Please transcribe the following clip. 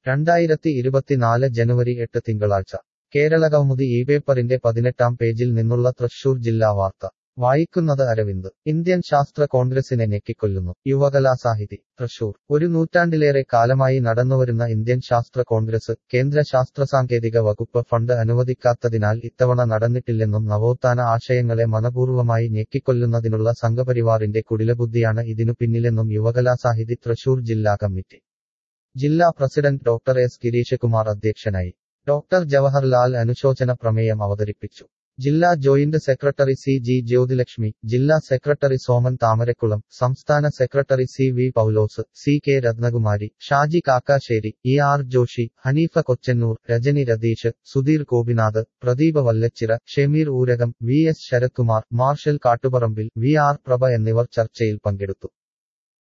രണ്ടായിരത്തി ഇരുപത്തിനാല് ജനുവരി എട്ട് തിങ്കളാഴ്ച കേരളകൗമുദി ഈ പേപ്പറിന്റെ പതിനെട്ടാം പേജിൽ നിന്നുള്ള തൃശൂർ ജില്ലാ വാർത്ത വായിക്കുന്നത് അരവിന്ദ് ഇന്ത്യൻ ശാസ്ത്ര കോൺഗ്രസിനെ ഞെക്കിക്കൊല്ലുന്നു യുവകലാസാഹിതി തൃശൂർ ഒരു നൂറ്റാണ്ടിലേറെ കാലമായി നടന്നുവരുന്ന ഇന്ത്യൻ ശാസ്ത്ര കോൺഗ്രസ് കേന്ദ്ര ശാസ്ത്രസാങ്കേതിക വകുപ്പ് ഫണ്ട് അനുവദിക്കാത്തതിനാൽ ഇത്തവണ നടന്നിട്ടില്ലെന്നും നവോത്ഥാന ആശയങ്ങളെ മനപൂർവ്വമായി ഞെക്കിക്കൊല്ലുന്നതിനുള്ള സംഘപരിവാറിന്റെ കുടിലബുദ്ധിയാണ് ഇതിനു പിന്നിലെന്നും യുവകലാസാഹിതി തൃശൂർ ജില്ലാ കമ്മിറ്റി ജില്ലാ president doctor S Girish Kumar അധ്യക്ഷനായി ഡോക്ടർ ജവഹർലാൽ അനുശോചന പ്രമേയം അവതരിപ്പിച്ചു ജില്ലാ joint secretary C G Jyothilakshmi ജില്ലാ സെക്രട്ടറി സോമൻ താമരക്കുളം സംസ്ഥാന secretary C V Paulose C K Rathnakumari Shaji Kakkassery E R Joshy Haneefa Kochannur Rajani Ratheesh Sudheer Gopinath Pradeepa Vallachira Shameer Oorakam V S Sarathkumar Marshal Kattuparambil V R Prabha എന്നിവർ ചർച്ചയിൽ പങ്കെടുത്തു